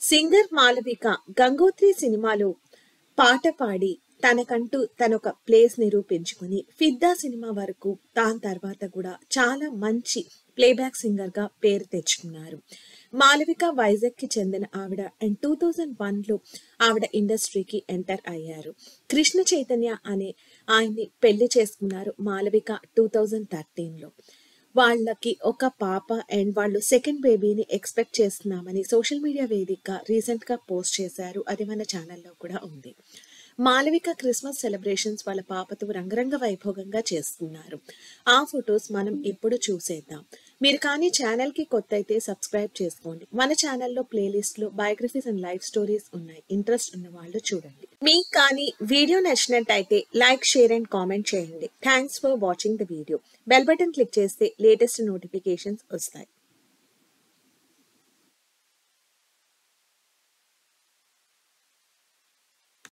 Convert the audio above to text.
singer Malavika Gangotri సినిమాలో పాట పాడి తనకంటూ తనొక ప్లేస్ నిరూపించుకుని ఫిద్దా సినిమా వరకు దాని తర్వాత కూడా చాలా మంచి ప్లేబ్యాక్ సింగర్ గా పేరు తెచ్చుకున్నారు మాలవిక వైజాగ్ కి చెందిన ఆవిడ అండ్ టూ థౌజండ్ వన్ లో ఆవిడ ఇండస్ట్రీకి ఎంటర్ అయ్యారు కృష్ణ చైతన్య అనే ఆయన్ని పెళ్లి చేసుకున్నారు మాలవిక టూ థౌజండ్ థర్టీన్ లో వాళ్ళకి ఒక పాప అండ్ వాళ్ళు సెకండ్ బేబీని ఎక్స్పెక్ట్ చేస్తున్నామని సోషల్ మీడియా వేదికగా రీసెంట్ గా పోస్ట్ చేశారు అది మన ఛానల్లో కూడా ఉంది మాలవిక క్రిస్మస్ సెలబ్రేషన్స్ వాళ్ళ పాపతో రంగరంగ వైభోగంగా చేసుకున్నారు ఆ ఫొటోస్ మనం ఇప్పుడు చూసేద్దాం మీరు కానీ ఛానల్ కి కొత్త అయితే సబ్స్క్రైబ్ చేసుకోండి మన ఛానల్లో ప్లేలిస్ట్ లో బయోగ్రఫీస్ అండ్ లైఫ్ స్టోరీస్ ఉన్నాయి ఇంట్రెస్ట్ ఉన్న వాళ్ళు చూడండి మీకు కానీ వీడియో నచ్చినట్టయితే లైక్ షేర్ అండ్ కామెంట్ చేయండి thanks for watching the video bell button click చేస్తే లేటెస్ట్ నోటిఫికేషన్స్ వస్తాయి